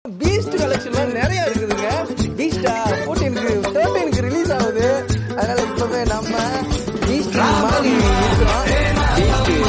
Beast கலெக்ஷன்லாம் நிறைய இருக்குதுங்க பீஸ்டா ஃபோர்டீனுக்கு தேர்ட்டீனுக்கு release ஆகுது அதனால இப்பவே நம்ம பீஸ்ட் மாதிரி இருக்கிறோம்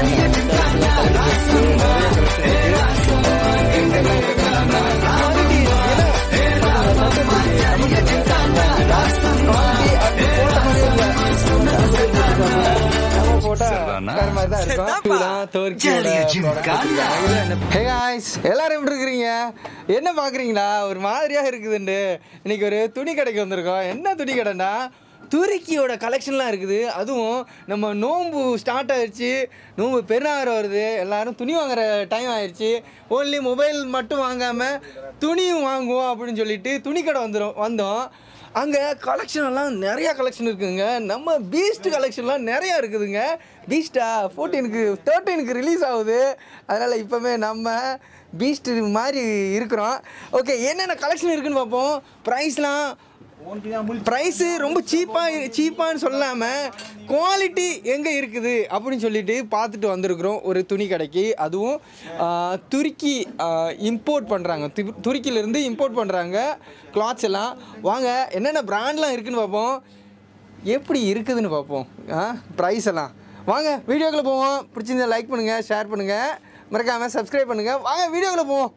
எல்லாரும் எப்படி இருக்கிறீங்க என்ன பாக்குறீங்களா ஒரு மாதிரியா இருக்குதுண்டு இன்னைக்கு ஒரு துணி கடைக்கு வந்திருக்கோம் என்ன துணி கடைன்னா துருக்கியோட கலெக்ஷன்லாம் இருக்குது அதுவும் நம்ம நோன்பு ஸ்டார்ட் ஆயிடுச்சு நோன்பு பெருநாள் வருது எல்லாரும் துணி வாங்குற டைம் ஆயிடுச்சு ஓன்லி மொபைல் மட்டும் வாங்காமல் துணியும் வாங்குவோம் அப்படின்னு சொல்லிட்டு துணி கடை வந்துடும் வந்தோம் அங்கே கலெக்ஷன் எல்லாம் நிறையா கலெக்ஷன் இருக்குதுங்க நம்ம பீஸ்ட் கலெக்ஷன்லாம் நிறையா இருக்குதுங்க பீஸ்டா ஃபோர்டீனுக்கு தேர்ட்டீனுக்கு ரிலீஸ் ஆகுது அதனால் இப்போவே நம்ம பீஸ்ட் மாதிரி இருக்கிறோம் ஓகே என்னென்ன கலெக்ஷன் இருக்குன்னு பார்ப்போம் ப்ரைஸ்லாம் ப்ரைஸு ரொம்ப சீப்பாக சீப்பான்னு சொல்லாமல் குவாலிட்டி எங்கே இருக்குது அப்படின்னு சொல்லிட்டு பார்த்துட்டு வந்திருக்கிறோம் ஒரு துணி கடைக்கு அதுவும் ஆ, துருக்கி இம்போர்ட் பண்ணுறாங்க துருக்கியிலேருந்து இம்போர்ட் பண்ணுறாங்க கிளாத்ஸ் எல்லாம் வாங்க என்னென்ன பிராண்ட்லாம் இருக்குன்னு பார்ப்போம் எப்படி இருக்குதுன்னு பார்ப்போம் ஆ ப்ரைஸ் எல்லாம் வாங்க வீடியோக்குள்ளே போவோம் பிடிச்சிருந்தா லைக் பண்ணுங்கள் ஷேர் பண்ணுங்கள் மறக்காமல் சப்ஸ்கிரைப் பண்ணுங்கள் வாங்க வீடியோக்குள்ளே போவோம்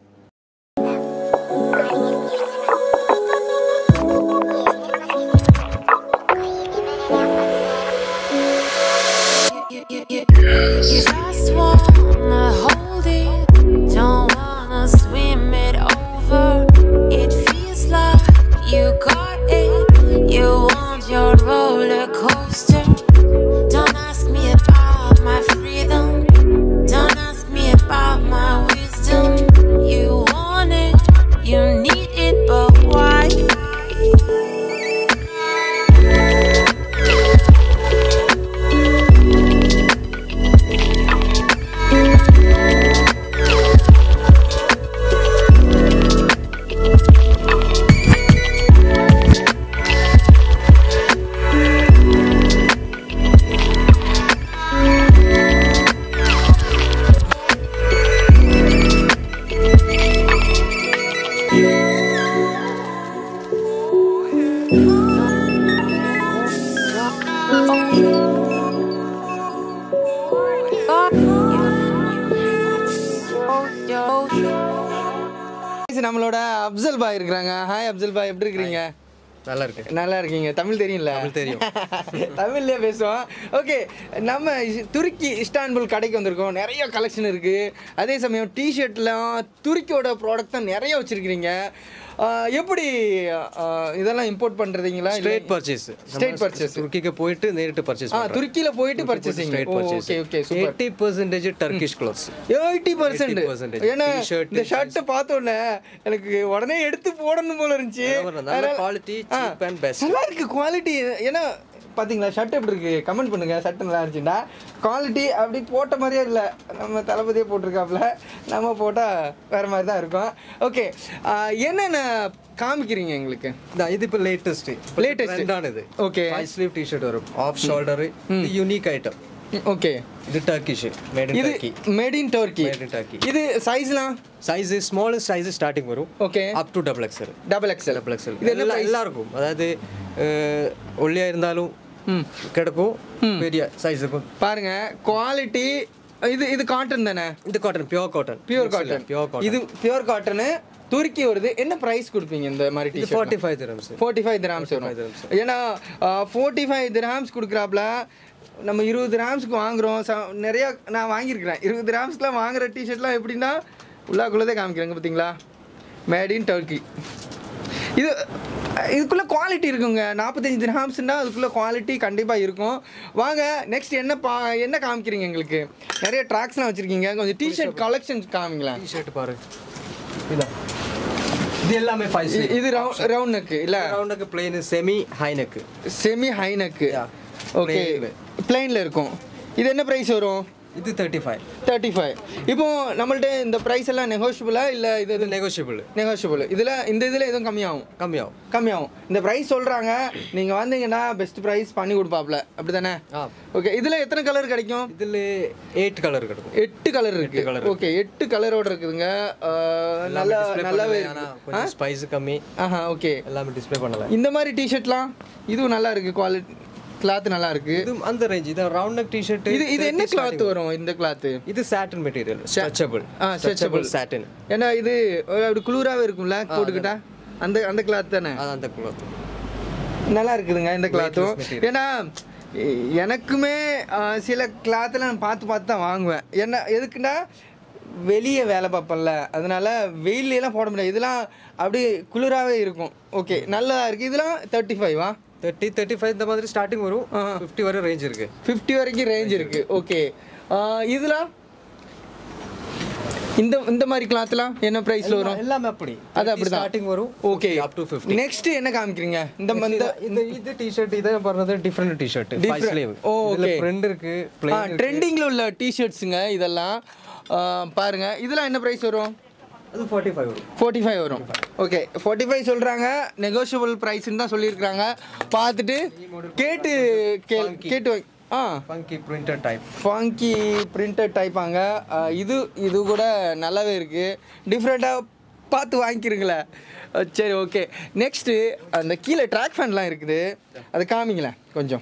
You just wanna hold it, don't wanna swim it over. It feels like you got it. You want your roller coaster. Don't ask me about my freedom. Don't ask me about my wisdom. You want it, you need it, but why? நம்மளோட அப்சல் பாய் இருக்கிறாங்க hi Afzal பாய் எப்படி இருக்கிறீங்க நல்லா இருக்கு நல்லா இருக்கீங்க தமிழ் தெரியும்ல தமிழ் தெரியும். தமிழ்லயே பேசுவோம் ஓகே நம்ம இஸ்- துருக்கி இஸ்தான்புல் கடைக்கு வந்திருக்கோம் நிறைய கலெக்ஷன் இருக்கு அதே சமயம் டிஷர்ட்லாம் துருக்கியோட ப்ராடக்ட் தான் நிறைய வச்சிருக்கிறீங்க ஆஹ் எப்படி ஆஹ் இதெல்லாம் இம்போர்ட் பண்றீங்களா ஸ்ட்ரெயிட் பர்ச்சேஸ் Straight purchase. துருக்கிக்கு போயிட்டு நேரிட்டு பர்ச்சேஸ் ஆ துருக்கியில போயிட்டு purchasing straight purchase okay okay super eighty percentage Turkish clothes eighty percent 80% ஏன்னா T-shirt, இந்த ஷர்ட்டை பார்த்தோன்னே எனக்கு உடனே எடுத்து போடணும் போல இருந்துச்சு நல்ல அதனால- quality, ah, cheap and best. நல்லா இருக்கு குவாலிட்டி ஏன்னா பாத்தீங்களா ஷர்ட் எப்படி இருக்கு கமெண்ட் பண்ணுங்க ஷர்ட் நல்லா இருந்துச்சுன்னா குவாலிட்டி அப்படி போட்ட மாதிரியே இல்லை நம்ம தளபதியே போட்டிருக்காப்புல நம்ம போட்டா வேற மாதிரி தான் இருக்கும் ஓகே என்னென்ன காமிக்கிறீங்க எங்களுக்கு இது இப்போ லேட்டஸ்ட் Latest. ட்ரெண்டானது Okay. ஃபைவ் ஸ்லீவ் டிஷர்ட் வரும் ஆஃப் ஷோல்டர் இது யூனிக் ஐட்டம் ஓகே இது டர்க்கிஷ் மேட் இன் இது Turkey made in Turkey Made in Turkey. இது சைஸ்லாம் சைஸ் ஸ்மாலஸ்ட் சைஸ் ஸ்டார்டிங் வரும் okay up to double XL double XL double XL இது என்ன எல்லா price? எல்லாருக்கும் அதாவது அஹ், ஒல்லியா இருந்தாலும் ம் கிடைக்கும் பெரிய சைஸ் இருக்கும் பாருங்க குவாலிட்டி இது இது காட்டன் தானே இது cotton pure cotton pure cotton pure cotton இது பியூர் காட்டனு துருக்கி வருது என்ன பிரைஸ் கொடுப்பீங்க இந்த மாதிரி இது T-shirt forty five dirhams forty five dirhams வரும் dirhams. ஏன்னா ஃபோர்ட்டி ஃபைவ் திராம்ஸ் கொடுக்குறாப்புல நம்ம இருபது திராம்ஸ்க்கு வாங்குறோம் ச- நிறைய நான் வாங்கியிருக்கிறேன் இருபது திராம்ஸ்க்குலாம் வாங்குற டிஷர்ட்லாம் எப்படின்னா உள்ளாக்குள்ளதே காமிக்கிறாங்க பார்த்தீங்களா மேட் இன் டர்க்கி இது இதுக்குள்ளே குவாலிட்டி இருக்குங்க நாற்பத்தஞ்சு திரஹாம்ஸ்னா அதுக்குள்ளே குவாலிட்டி கண்டிப்பாக இருக்கும் வாங்க நெக்ஸ்ட் என்ன பா என்ன காமிக்கிறீங்க எங்களுக்கு நிறைய ட்ராக்ஸ்லாம் வச்சுருக்கீங்க கொஞ்சம் டிஷர்ட் கலெக்ஷன்ஸ் காமிங்களேன் டிஷர்ட் பாரு இதான் இது எல்லாமே ஃபைவ் இ- இது ரவுண்ட் ரவுண்ட் நெக்கு இல்லை ரவுண்டுக்கு plain semi high neck semi high neck Yeah. Okay Plain ல. பிளைனில் இருக்கும் இது என்ன ப்ரைஸ் வரும் இது தேர்ட்டி ஃபைவ் தேர்ட்டி ஃபைவ் இப்போ நம்மள்ட்ட இந்த ப்ரைஸ் எல்லாம் நெகோஷியபிளா இல்லை இது இது நெகோஷியபிள் நெகோஷியபிள் இதில் இந்த இதில் எதுவும் கம்மியாகும் கம்மியாகும் கம்மியாகும் இந்த ப்ரைஸ் சொல்கிறாங்க நீங்கள் வந்தீங்கன்னா பெஸ்ட் ப்ரைஸ் பண்ணி கொடுப்பாப்ல அப்படி தானே ஆ ஓகே இதில் எத்தனை கலர் கிடைக்கும் இதில் எயிட் கலர் கிடைக்கும் எட்டு கலர் இருக்கு colour ஓகே எட்டு கலரோட இருக்குதுங்க அஹ், நல்லா நல்லாவே ஆனால் இருக்கு கொஞ்சம் ஸ்பைஸ் கம்மி ஆஹா ஓகே எல்லாமே டிஸ்ப்ளே பண்ணலாம் இந்த மாதிரி டிஷர்ட்லாம் இதுவும் நல்லா இருக்கு குவாலிட்டி கிளாத் நல்லா இருக்கு இது அந்த ரேஞ்ச் இது ரவுண்ட் நெக் டிஷர்ட் இது இது என்ன கிளாத் வரும் இந்த கிளாத் இது சாட்டின் மெட்டீரியல் ஸ்ட்ரெச்சபிள் ஆ, stretchable. சாட்டின் ஏன்னா இது ஒரு அப்படி குளிராவே இருக்கும்ல போட்டுக்கிட்டா அந்த அந்த கிளாத் தானே அது அந்த cloth நல்லா இருக்குதுங்க இந்த கிளாத்தும் Weightless material. ஏன்னா எ- எனக்குமே ஆ, சில கிளாத்தில் நான் பார்த்து பார்த்து தான் வாங்குவேன் என்ன எதுக்குன்னா வெளியே வேலை பார்ப்பேன்ல அதனால வெயில்ல எல்லாம் போட முடியாது இதெல்லாம் அப்படியே குளிராகவே இருக்கும் ஓகே நல்லா இருக்குது இதெல்லாம் தேர்ட்டி ஃபைவா தேர்ட்டி தேர்ட்டி ஃபைவ் இந்த மாதிரி ஸ்டார்டிங் வரும் ஃபிஃப்டி வரை ரேஞ்ச் இருக்கு ஃபிஃப்டி வரைக்கும் ரேஞ்ச் இருக்கு ஓகே இதெல்லாம் இந்த இந்த மாதிரி கிளாத்லாம் என்ன ப்ரைஸில் வரும் எல்லாமே அப்படி அது அப்படிதான். ஸ்டார்டிங் வரும் okay up to fifty next என்ன காமிக்கிறீங்க இந்த இந்த இந்த இது டிஷர்ட் இதை பண்ணுறது different T-shirt Different. Sleeve oh, இதுல okay. பிரிண்ட் இருக்கு plain ட்ரெண்டிங்கில் உள்ள டிஷர்ட்ஸுங்க இதெல்லாம் ஆ, பாருங்க இதெல்லாம் என்ன ப்ரைஸ் வரும் அது ஃபார்ட்டி ஃபைவ் வரும் ஃபோர்ட்டி ஃபைவ் வரும் ஓகே ஃபோர்ட்டி ஃபைவ் சொல்கிறாங்க நெகோஷியபிள் ப்ரைஸ்ன்னு தான் சொல்லியிருக்கிறாங்க பார்த்துட்டு கேட்டு கே கேட்டு வாங்கி ஆ funky printed type funky printed டைப்பாங்க அஹ் இது இது கூட நல்லாவே இருக்குது டிஃப்ரெண்ட்டாக பார்த்து வாங்கிக்கிறீங்களே அஹ் சரி ஓகே நெக்ஸ்ட்டு அந்த கீழே ட்ராக் ஃபேன்லாம் இருக்குது அதை காமிங்களேன் கொஞ்சம்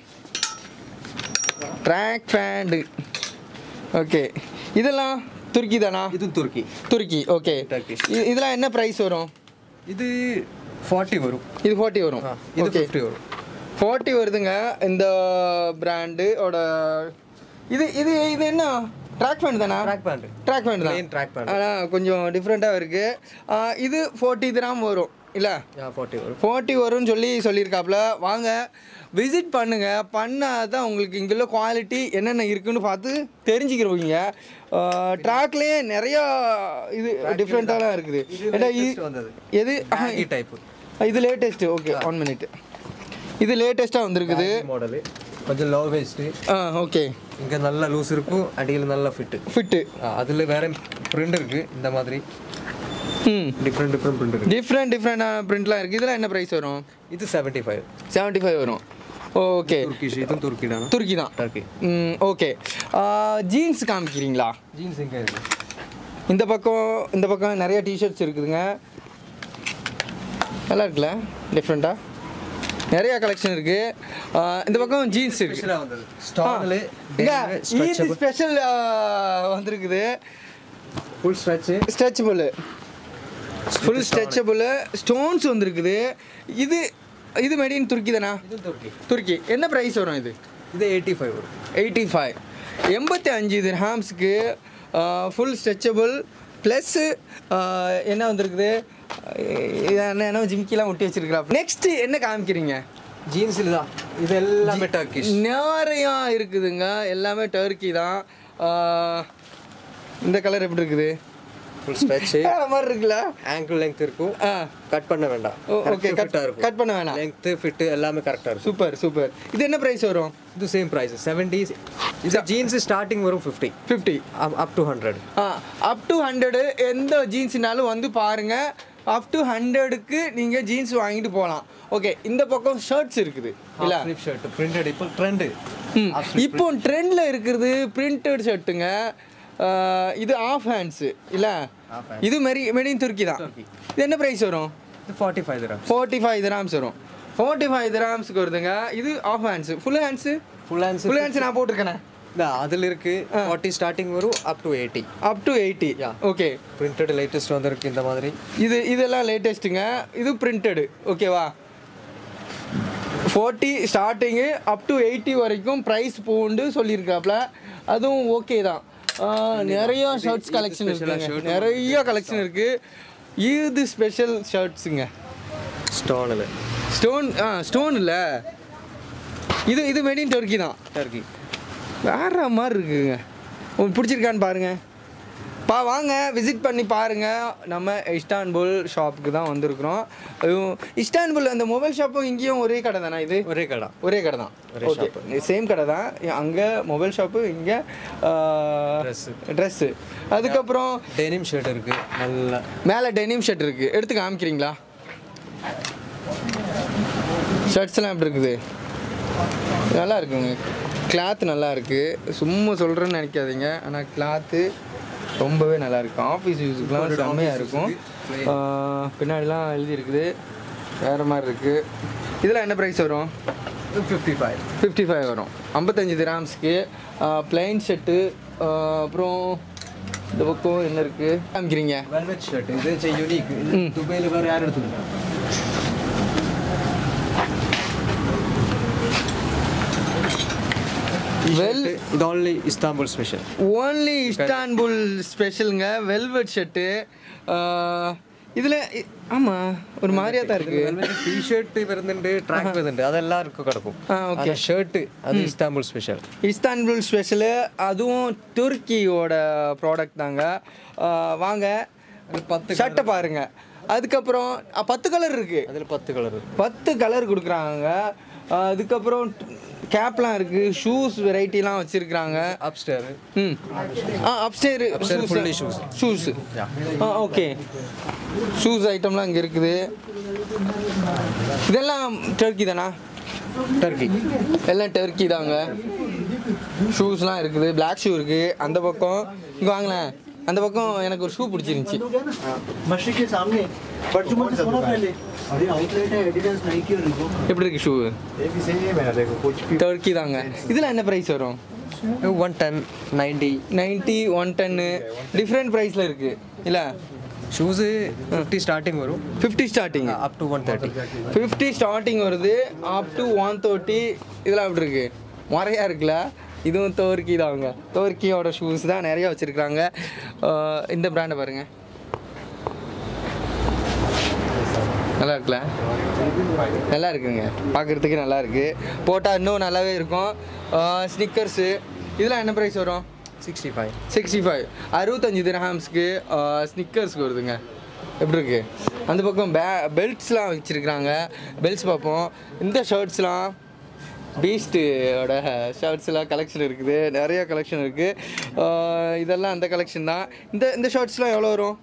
ட்ராக் ஃபேண்டு ஓகே இதெல்லாம் துருக்கி தானா இது துருக்கி துருக்கி ஓகே Turkish. இதெல்லாம் என்ன ப்ரைஸ் வரும் இது ஃபார்ட்டி வரும் இது ஃபார்ட்டி வரும் ஆ, இது ஓகே ஃபிஃப்டி வரும் ஃபார்ட்டி வருதுங்க இந்த பிராண்டோட இது இது இது என்ன ட்ராக் ஃபேண்ட் தானா ட்ராக் பேண்ட் ட்ராக் பேண்ட் தான் Plain track pant. ஆனால் கொஞ்சம் டிஃப்ரெண்ட்டாக இருக்குது இது ஃபோர்ட்டி கிராம் வரும் இல்லை ஃபார்ட்டி வரும் ஃபோர்ட்டி வரும்னு சொல்லி சொல்லியிருக்காப்புல வாங்க விசிட் பண்ணுங்க பண்ணால் தான் உங்களுக்கு இங்கே உள்ள குவாலிட்டி என்னென்ன இருக்குன்னு பார்த்து தெரிஞ்சுக்கிறவங்க ட்ராக்லேயே நிறையா இது டிஃப்ரெண்ட்டாலாம் இருக்குது இது ஏன்னா latest இது வந்தது. எது ஆஹா, Baggy type. இது லேட்டஸ்ட்டு ஓகே ஒன் மினிட் இது லேட்டஸ்ட்டாக வந்திருக்குது மாடலு கொஞ்சம் லோ வேஸ்ட்டு ஆ ஓகே இங்கே நல்லா லூஸ் இருக்கும் அடியில் நல்லா ஃபிட்டு ஃபிட்டு அதில் வேற பிரிண்ட் இருக்கு இந்த மாதிரி ம் டிஃப்ரெண்ட் டிஃப்ரெண்ட் பிரிண்ட் இருக்கு டிஃப்ரெண்ட் டிஃப்ரெண்டான பிரிண்ட்லாம் இருக்குது இதெல்லாம் என்ன ப்ரைஸ் வரும் இது செவன்ட்டி ஃபைவ் செவன்ட்டி ஃபைவ் வரும் ஓகே துர்க்கிஷ் இதுவும் துருக்கிடானா துருக்கி தான் டர்க்கி ம் ஓகே ஜீன்ஸ் காமிக்கிறீங்களா ஜீன்ஸ் எங்கே இருக்கு இந்த பக்கம் இந்த பக்கம் நிறைய டிஷர்ட்ஸ் இருக்குதுங்க நல்லா இருக்குல்ல டிஃப்ரெண்ட்டாக நிறைய கலெக்ஷன் இருக்கு ஆஹ் இந்த பக்கம் ஜீன்ஸ் இருக்கு ஸ்பெஷலாக வந்தது ஸ்டார்ல இது ஸ்பெஷல் வந்திருக்குது full stretch stretchable full stretchable stones வந்திருக்குது இது இது மெடின் துருக்கி தானா இது துருக்கி துருக்கி என்ன ப்ரைஸ் வரும் இது இது எயிட்டி ஃபைவ் வரும் எயிட்டி ஃபைவ் எண்பத்தி அஞ்சு திர்ஹாம்ஸ்க்கு ஃபுல் ஸ்ட்ரெச்சபிள் ப்ளஸ்ஸு என்ன வந்திருக்குது இது என்ன என்ன ஜிம்கிலாம் ஒட்டி வச்சிருக்கிறா நெக்ஸ்ட் என்ன காமிக்கிறீங்க ஜீன்ஸில் தான் இது எல்லாமே டர்க்கிஷ் நிறையா இருக்குதுங்க எல்லாமே டர்க்கி தான் ஆஹ், இந்த கலர் எப்படி இருக்குது ஃபுல் ஸ்ட்ரெச்சு வேற மாதிரி இருக்குல்ல ஆங்கிள் லெங்த் இருக்கும் ஆ கட் பண்ண வேண்டாம் ஓகே கட் ஃபிட்டாக இருக்கும் கட் பண்ண வேணாம் லெங்த் ஃபிட்டு எல்லாமே கரெக்டாக இருக்கும் சூப்பர் சூப்பர் இது என்ன ப்ரைஸ் வரும் இது சேம் ப்ரைஸ் செவன்டி இது ஜீன்ஸ் ஸ்டார்டிங் வரும் fifty fifty up to hundred ஆ அப் டு ஹண்ட்ரடு எந்த ஜீன்ஸ்னாலும் வந்து பாருங்க அப் டு ஹண்ட்ரடுக்கு நீங்கள் ஜீன்ஸ் வாங்கிட்டு போகலாம் ஓகே இந்த பக்கம் ஷர்ட்ஸ் இருக்குது இல்லை ஸ்லீப் ஷர்ட் பிரிண்டட் இப்போ ட்ரெண்டு ம். இப்போ ட்ரெண்டில் இருக்கிறது பிரிண்டட் ஷர்ட்டுங்க இது ஆஃப் ஹேண்ட்ஸு இல்லை Half இது மெரி மெடின் துருக்கி தான் Turkey. இது என்ன ப்ரைஸ் வரும் இது ஃபார்ட்டி ஃபைவ் தரம் ஃபோர்ட்டி ஃபைவ் கிராம்ஸ் வரும் ஃபோர்ட்டி ஃபைவ் கிராம்ஸ்க்கு வருதுங்க இது half hands full hands full hands full hands நான் போட்டிருக்கேனே அதில் இருக்கு ஃபார்ட்டி ஸ்டார்டிங் வரும் up to eighty up to eighty Yeah. Okay printed latest வந்திருக்கு இந்த மாதிரி இது இதெல்லாம் லேட்டஸ்ட்டுங்க இது பிரிண்டடு ஓகேவா forty starting up to eighty வரைக்கும் ப்ரைஸ் பூண்டு சொல்லியிருக்காப்ல அதுவும் ஓகே தான் ஆ, நிறைய ஷர்ட்ஸ் இது கலெக்ஷன் special ஆ இருக்குங்க shirt நிறைய கலெக்ஷன் இருக்குது இது ஸ்பெஷல் ஷர்ட்ஸுங்க ஸ்டோனில் ஸ்டோன் ஆ ஸ்டோன் இல்லை இது இது மெடின் டர்க்கி தான் டர்க்கி வேற மாதிரி இருக்குங்க உங்களுக்கு பிடிச்சிருக்கான்னு பாருங்க பா வாங்க விசிட் பண்ணி பாருங்கள் நம்ம இஸ்டான்புல் ஷாப்புக்கு தான் வந்திருக்கிறோம் அதுவும் இஸ்டான்புல் அந்த மொபைல் ஷாப்பும் இங்கேயும் ஒரே கடை தானே இது ஒரே கடை ஒரே கடை தான் ஓகே சேம் கடை தான் அங்கே மொபைல் ஷாப்பு இங்கே Dress. ட்ரெஸ்ஸு அதுக்கப்புறம் டெனிம் ஷர்ட் இருக்கு நல்ல மேலே டெனிம் ஷர்ட் இருக்குது எடுத்து காமிக்கிறீங்களா ஷர்ட்ஸ்லாம் எப்படி இருக்குது நல்லா இருக்குங்க கிளாத் நல்லா இருக்குது சும்மா சொல்கிறேன்னு நினைக்காதீங்க ஆனால் கிளாத்து ரொம்பவே நல்லா இருக்கு ஆஃபீஸ் யூஸுக்குலாம் செம்மையாக இருக்கும் ஆஹ் பின்னாடிலாம் எழுதி இருக்குது வேறு மாதிரி இருக்குது இதெல்லாம் என்ன ப்ரைஸ் வரும் ஃபிஃப்டி ஃபைவ் ஃபிஃப்டி ஃபைவ் வரும் ஐம்பத்தஞ்சு கிராம்ஸ்க்கு பிளைன் ஷர்ட்டு அப்புறம் இந்த பக்கம் என்ன இருக்குது காமிக்கிறீங்க வெல்வெட் ஷர்ட் இது யூனிக் துபாயில் வேறு யாரும் எடுத்துருக்காங்க வெல் இது only Istanbul special only Istanbul ஸ்பெஷலுங்க வெல்வெட் ஷர்ட்டு இதில் ஆமாம் ஒரு மாதிரியாக தான் இருக்குது ടീ ഷർട്ട് വരുന്നുണ്ട് ട്രാക്ക് വരുന്നുണ്ട് അതെല്ലാവർക്കും കിടക്കും ആ, okay. ഷർട്ട് അത് ഇസ്താംബുൾ സ്പെഷ്യൽ இஸ்தான்புல் ஸ்பெஷலு அதுவும் துருக்கியோட ப்ராடக்ட் தாங்க ஆஹ் வாங்க பத்து ஷர்ட்டை பாருங்க அதுக்கப்புறம் அஹ், பத்து கலர் இருக்குது അതിൽ பத்து കളർ பத்து கலர் கொடுக்குறாங்க ஆஹ் அதுக்கப்புறம் கேப்லாம் இருக்குது ஷூஸ் வெரைட்டிலாம் வச்சுருக்குறாங்க അപ്സ്റ്റേർ ம் ஆ upstair Upstairs fully shoes. Shoes ஆ ஓகே ஷூஸ் ஐட்டம்லாம் இங்கே இருக்குது இதெல்லாம் டர்க்கி தானா ടർക്കി எல்லாம் டர்க்கி தாங்க ஷூஸ்லாம் இருக்குது பிளாக் ஷூ இருக்குது அந்த பக்கம் இங்கே வாங்களேன் அந்த பக்கம் எனக்கு ஒரு ஷூ பிடிச்சிருந்துச்சி मस्जिद के सामने परचूमन से सोना पहले अरे आउटलेट है एडिडास नाइकी और रिबॉक எப்படி இருக்கு ஷூ ये भी सही है मेरा देखो कुछ भी டர்க்கி தாங்க இதில் என்ன ப்ரைஸ் வரும் one ten ninety ninety one டென்னு டிஃப்ரெண்ட் ப்ரைஸில் இருக்குது இல்லை ഷൂസ് ഫിഫ്റ്റി സ്റ്റാർട്ടിങ് വരും fifty starting up to one thirty fifty starting வருது அப் டு ஒன் தேர்ட்டி இதெல்லாம் அப்படி இருக்கு முறையாக இருக்குல்ல இதுவும் தோர்க்கி தாங்க தோர்க்கியோட ஷூஸ் தான் நிறைய வச்சுருக்காங்க இந்த பிராண்டை பாருங்க நல்லா இருக்குல்ல நல்லா இருக்குங்க பார்க்குறதுக்கு நல்லா இருக்கு போட்டால் இன்னும் நல்லாவே இருக்கும் ஸ்னிக்கர்ஸு இதெல்லாம் என்ன ப்ரைஸ் வரும் സിക്സ്റ്റി ഫൈവ് சிக்ஸ்டி ஃபைவ் அறுபத்தஞ்சு திரஹாம்ஸ்க்கு ஸ்னிக்கர்ஸ்க்கு வருதுங்க எப்படி இருக்கு அந்த பக்கம் பே பெல்ட்ஸ்லாம் வச்சுருக்குறாங்க பெல்ட்ஸ் பார்ப்போம் இந்த ஷர்ட்ஸ்லாம் பீஸ்ட்டோட ஷர்ட்ஸ்லாம் கலெக்ஷன் இருக்குது நிறைய கலெக்ஷன் இருக்குது இதெல்லாம் அந்த கலெக்ஷன் தான் இந்த இந்த ஷர்ட்ஸ்லாம் எவ்வளோ வரும்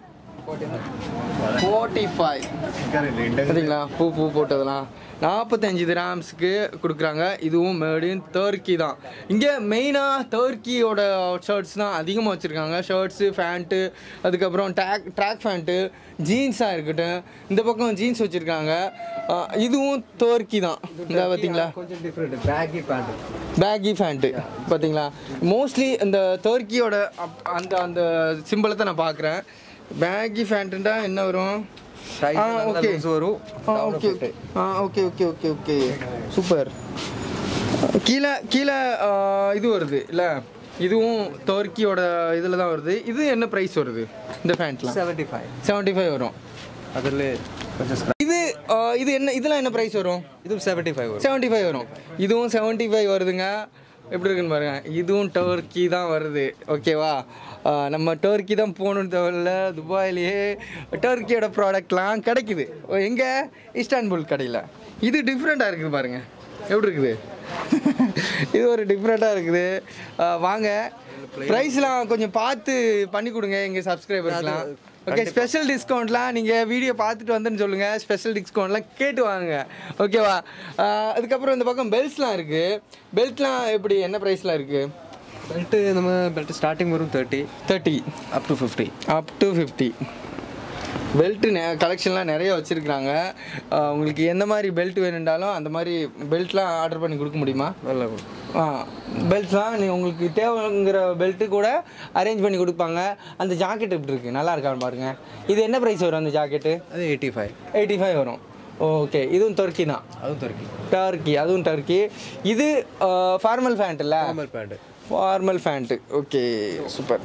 ஃபோர்ட்டி ஃபைவ் பார்த்தீங்களா பூ பூ போட்டதெல்லாம் நாற்பத்தஞ்சு கிராம்ஸ்க்கு கொடுக்குறாங்க இதுவும் மேடின் டர்க்கி தான் இங்கே மெயினாக டர்க்கியோட ஷர்ட்ஸ் தான் அதிகமாக வச்சுருக்காங்க ஷர்ட்ஸு ஃபேண்ட்டு அதுக்கப்புறம் டேக் ட்ராக் ஃபேண்ட்டு ஜீன்ஸாக இருக்கட்டும் இந்த பக்கம் ஜீன்ஸ் வச்சுருக்காங்க இதுவும் டர்க்கி தான் இந்த பார்த்தீங்களா கொஞ்சம் different baggy pant baggy pant பார்த்தீங்களா மோஸ்ட்லி இந்த டர்க்கியோட அப்- அந்த அந்த சிம்பிளை தான் நான் பார்க்குறேன் பேக்கி ஃபேண்ட்டுண்டா என்ன வரும் ஆ ஓகே வரும் ஆ ஓகே ஆ okay okay okay okay super கீழே கீழே ஆ, இது வருது இல்லை இதுவும் டர்க்கியோட இதில் தான் வருது இது என்ன ப்ரைஸ் வருது இந்த ஃபேண்ட்லாம் സെവൻറ്റി ഫൈവ് செவன்ட்டி ஃபைவ் வரும் അതിൽ கொஞ்சம் இது ஆ, இது என்ன இதெல்லாம் என்ன ப்ரைஸ் வரும் ഇതും സെവൻറ്റി ഫൈവ് വരും செவன்ட்டி ஃபைவ் வரும் இதுவும் செவன்ட்டி ஃபைவ் வருதுங்க எப்படி இருக்குன்னு பாருங்க இதுவும் டர்க்கி தான் வருது ஓகேவா ஆஹ் நம்ம டர்க்கி தான் போகணுன்னு தேவையில்ல துபாயிலேயே டர்க்கியோட ப்ராடக்ட்லாம் கிடைக்குது எங்கே இஸ்டான்புல் கடையில் இது டிஃப்ரெண்ட்டாக இருக்குது பாருங்க எப்படி இருக்குது இது ஒரு டிஃப்ரெண்ட்டாக இருக்குது ஆஹ் வாங்க ப்ரைஸ்லாம் கொஞ்சம் பார்த்து பண்ணி கொடுங்க எங்கள் சப்ஸ்கிரைபர்ஸ்லாம் ஓகே ஸ்பெஷல் டிஸ்கவுண்ட்லாம் நீங்கள் வீடியோ பார்த்துட்டு வந்துன்னு சொல்லுங்கள் ஸ்பெஷல் டிஸ்கவுண்ட்லாம் கேட்டு வாங்க ஓகேவா ஆஹ் அதுக்கப்புறம் இந்த பக்கம் பெல்ட்ஸ்லாம் இருக்குது பெல்ட்லாம் எப்படி என்ன ப்ரைஸ்லாம் இருக்குது பெல்ட்டு நம்ம பெல்ட் ஸ்டார்டிங் வரும் thirty thirty up to fifty up to fifty belt நெ கலெக்ஷன்லாம் நிறைய வச்சுருக்குறாங்க உங்களுக்கு எந்த மாதிரி பெல்ட் வேணுண்டாலும் அந்த மாதிரி பெல்ட்லாம் ஆர்டர் பண்ணி கொடுக்க முடியுமா நல்லா ஆ பெல்ட்லாம் நீ உங்களுக்கு தேவைங்கிற பெல்ட்டு கூட அரேஞ்ச் பண்ணி கொடுப்பாங்க அந்த ஜாக்கெட் எப்படி இருக்குது நல்லா இருக்கான்னு பாருங்கள் இது என்ன ப்ரைஸ் வரும் அந்த ஜாக்கெட்டு அது எயிட்டி ஃபைவ் எயிட்டி ஃபைவ் வரும் ஓகே இதுவும் துருக்கி தான் அதுவும் துருக்கி டர்க்கி அதுவும் டர்க்கி இது ஃபார்மல் ஃபேண்ட் இல்லை normal pant formal pant okay super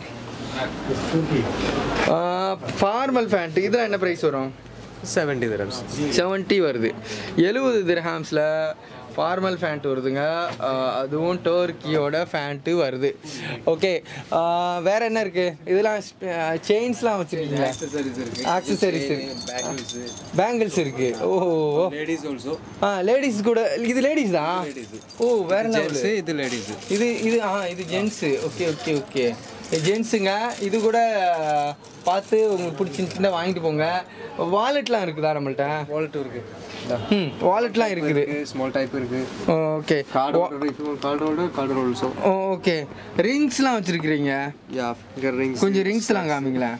formal pant இதில் என்ன ப்ரைஸ் வரும் செவன்ட்டி திரம்ஸ் செவன்ட்டி வருது எழுபது திரஹாம்ஸில் ஃபார்மல் ஃபேண்ட் வருதுங்க ஆஹ் அதுவும் டோர்க்கியோட ஃபேண்ட்டு வருது ஓகே வேற என்ன இருக்கு இதெல்லாம் செயின்ஸ்லாம் வச்சிருக்கீங்களா accessories இருக்கு ஆக்சசரிஸ் பேங்கிள்ஸ் பேங்கிள்ஸ் இருக்கு ஓ லேடிஸ் ஆல்சோ ஆ லேடிஸ் கூட இது லேடிஸ் தான் ஓ வேற என்ன ஜென்ஸ் இது லேடிஸ் இது இது ஆ இது ஜென்ஸு ஓகே ஓகே ஓகே ஜென்ஸுங்க இது கூட பார்த்து உங்களுக்கு பிடிச்சிருந்துச்சுன்னா வாங்கிட்டு போங்க வாலெட்லாம் இருக்குதா நம்மள்ட்ட வாலெட் இருக்கு ம் வாலெட்லாம் இருக்குது ஸ்மால் டைப் இருக்கு okay card holder if you card holder card also okay ரிங்ஸ்லாம் வச்சுருக்கிறீங்க யா ஃபிங்கர் ரிங்ஸ் கொஞ்சம் ரிங்ஸ்லாம் காமிங்களேன்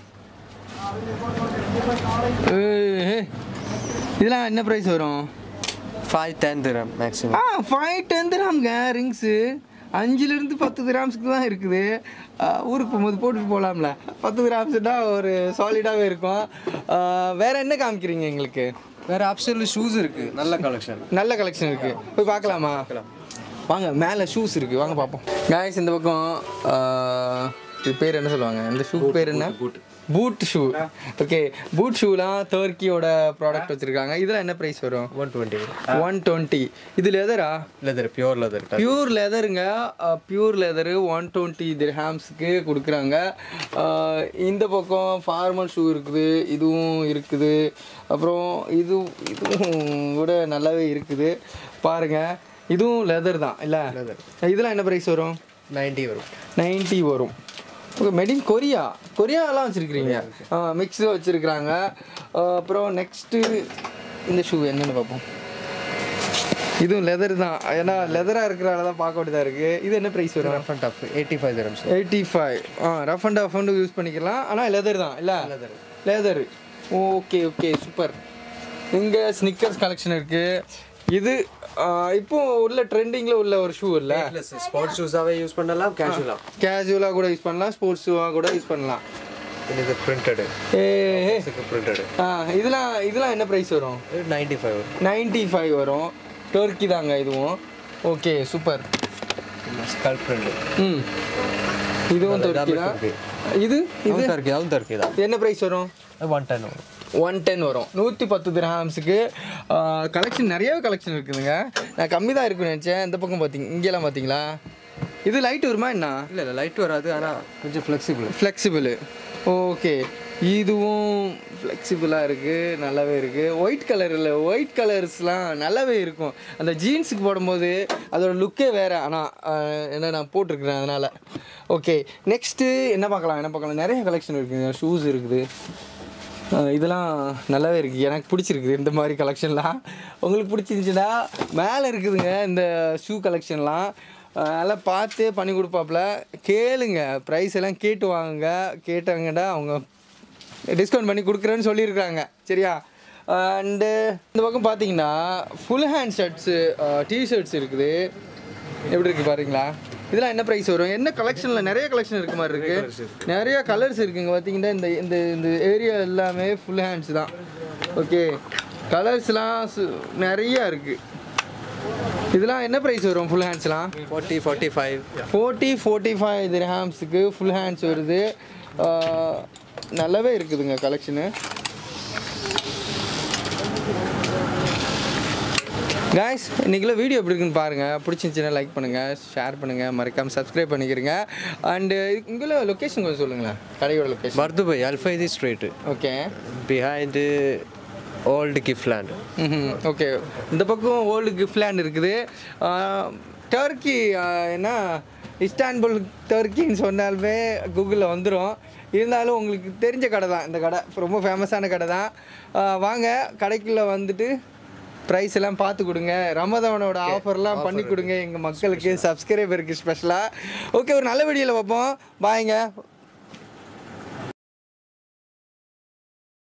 ஏய், இதெல்லாம் என்ன ப்ரைஸ் வரும் 5 10 dirham maximum ஆ ஃபைவ் டென் திராம்ங்க ரிங்ஸு அஞ்சுலேருந்து பத்து கிராம்ஸ்க்கு தான் இருக்குது ஆ, ஊருக்கு போகும்போது போட்டுட்டு போகலாம்ல பத்து கிராம்ஸ்னா ஒரு சாலிடாகவே இருக்கும் ஆ, வேற என்ன காமிக்கிறீங்க எங்களுக்கு வேற ஆப்ஷன்ல ஷூஸ் இருக்கு நல்ல கலெக்ஷன் நல்ல கலெக்ஷன் இருக்கு போய் பார்க்கலாமா வாங்க மேலே ஷூஸ் இருக்கு வாங்க பார்ப்போம் காய்ஸ் இந்த பக்கம் ஆ, இது பேர் என்ன சொல்லுவாங்க இந்த ஷூ பேர் என்ன பூட் ஷூ ஓகே பூட் ஷூலாம் டர்க்கியோட ப்ராடக்ட் வச்சிருக்காங்க இதெல்லாம் என்ன ப்ரைஸ் வரும் 120 ஒன் டுவெண்ட்டி இது லெதரா லெதர் பியூர் லெதர் பியூர் லெதருங்க பியூர் லெதரு ஒன் டுவெண்ட்டி திர்ஹாம்ஸுக்கு கொடுக்குறாங்க அஹ், இந்த பக்கம் ஃபார்மல் ஷூ இருக்குது இதுவும் இருக்குது அப்புறம் இது இதுவும் கூட நல்லாவே இருக்குது பாருங்க இதுவும் லெதர் தான் இல்லை இதெல்லாம் என்ன ப்ரைஸ் வரும் 90 வரும் நைன்ட்டி வரும் ஓகே மேட் இன் கொரியா கொரியாலாம் வச்சுருக்கிறீங்க மிக்ஸ் வச்சுருக்குறாங்க அப்புறம் நெக்ஸ்ட்டு இந்த ஷூ என்னென்னு பார்ப்போம் இதுவும் லெதர் தான் ஏன்னா லெதராக இருக்கிறனால தான் பார்க்க வேண்டியதாக இருக்குது இது என்ன ப்ரைஸ் வரும் rough and tough 85 dirhams eighty five ஆ ரஃப் அண்ட் ஆஃப் யூஸ் பண்ணிக்கலாம் ஆனால் லெதர் தான் இல்லை லெதர் ஓகே ஓகே சூப்பர் இங்கே ஸ்னிக்கர்ஸ் கலெக்ஷன் இருக்குது இது ஆ, இப்போ உள்ள ட்ரெண்டிங்கில் உள்ள ஒரு ஷூ இல்லை ஸ்போர்ட்ஸ் ஷூஸாவே யூஸ் பண்ணலாம் கேஷுவலா கேஷுவலாக கூட யூஸ் பண்ணலாம் ஸ்போர்ட்ஸ் ஷூவாக கூட யூஸ் பண்ணலாம் இது பிரிண்டட் ஏ பிரிண்டட் ஆ இதெல்லாம் இதெல்லாம் என்ன ப்ரைஸ் வரும் இது 95 வரும் நைன்ட்டி ஃபைவ் வரும் டர்க்கி தாங்க இதுவும் ஓகே சூப்பர் ஸ்கல் பிரிண்ட் ம் இதுவும் டர்க்கி தான் இது இது இது தர்க்கி அதுவும் தர்க்கி தான் என்ன ப்ரைஸ் வரும் 110 வரும் ஒன் டென் வரும் நூற்றி பத்து திரஹாம்ஸுக்கு கலெக்ஷன் நிறைய கலெக்ஷன் இருக்குதுங்க நான் கம்மி தான் இருக்குன்னு நினச்சேன் இந்த பக்கம் பார்த்தீங்க இங்கெல்லாம் பார்த்தீங்களா இது லைட் வருமா என்ன இல்ல இல்ல லைட் வராது ஆனா கொஞ்சம் ஃப்ளெக்சிபிள் ஃப்ளெக்சிபிள் ஓகே இதுவும் ஃப்ளெக்சிபிளாக இருக்குது நல்லாவே இருக்குது ஒயிட் கலரில் ஒயிட் கலர்ஸ்லாம் நல்லாவே இருக்கும் அந்த ஜீன்ஸுக்கு போடும்போது அதோட லுக்கே வேறு ஆனால் என்ன நான் போட்டிருக்கிறேன் அதனால் ஓகே நெக்ஸ்ட்டு என்ன பார்க்கலாம் என்ன பார்க்கலாம் நிறைய கலெக்ஷன் இருக்குங்க ஷூஸ் இருக்குது அஹ் இதெல்லாம் நல்லாவே இருக்குது எனக்கு பிடிச்சிருக்குது இந்த மாதிரி கலெக்ஷன்லாம் உங்களுக்கு பிடிச்சிருந்துச்சுன்னா மேலே இருக்குதுங்க இந்த ஷூ கலெக்ஷன்லாம் அதெல்லாம் பார்த்து பண்ணி கொடுப்பாப்புல கேளுங்க ப்ரைஸ் எல்லாம் கேட்டு வாங்குங்க கேட்டாங்கடா அவங்க டிஸ்கவுண்ட் பண்ணி கொடுக்குறேன்னு சொல்லியிருக்காங்க சரியா அண்டு இந்த பக்கம் பார்த்தீங்கன்னா ஃபுல் ஹேண்ட் ஷர்ட்ஸு டிஷர்ட்ஸ் இருக்குது எப்படி இருக்குது பாருங்களா இதெல்லாம் என்ன ப்ரைஸ் வரும் என்ன கலெக்ஷனில் நிறைய கலெக்ஷன் இருக்க மாதிரி இருக்குது நிறைய கலர்ஸ் இருக்குங்க பார்த்தீங்கன்னா இந்த இந்த இந்த ஏரியா எல்லாமே ஃபுல் ஹேண்ட்ஸ் தான் ஓகே கலர்ஸ்லாம் நிறைய இருக்குது இதெல்லாம் என்ன ப்ரைஸ் வரும் ஃபுல் ஹேண்ட்ஸ்லாம் 40 45 ஃபோர்ட்டி ஃபோர்ட்டி ஃபைவ் திரஹாம்ஸுக்கு ஃபுல் ஹேண்ட்ஸ் வருது ஆஹ், நல்லாவே இருக்குதுங்க கலெக்ஷனு காய்ஸ் இன்றைக்குள்ள வீடியோ எப்படி இருக்குன்னு பாருங்கள் பிடிச்சிருந்துச்சுன்னா லைக் பண்ணுங்கள் ஷேர் பண்ணுங்கள் மறக்காமல் சப்ஸ்கிரைப் பண்ணிக்கிறங்க அண்டு இங்குள்ள லொக்கேஷன் கொஞ்சம் சொல்லுங்களேன் கடையோட location Bur Dubai Al Fahidi street okay behind old Giftland ம் ஓகே இந்த பக்கம் ஓல்டு கிஃப்ட்லேண்ட் இருக்குது டர்க்கி என்ன இஸ்டான்புல் டர்க்கின்னு சொன்னாலுமே கூகுளில் வந்துடும் இருந்தாலும் உங்களுக்கு தெரிஞ்ச கடை தான் இந்த கடை ரொம்ப ஃபேமஸான கடை தான் ஆ, வாங்க கடைக்குள்ளே வந்துட்டு ப்ரைஸ் எல்லாம் பார்த்து கொடுங்க ரமதானோட ஆஃபர்லாம் பண்ணி கொடுங்க எங்கள் மக்களுக்கு சப்ஸ்கிரைபருக்கு ஸ்பெஷலாக ஓகே ஒரு நல்ல வீடியோவில் பார்ப்போம் பாய்ங்க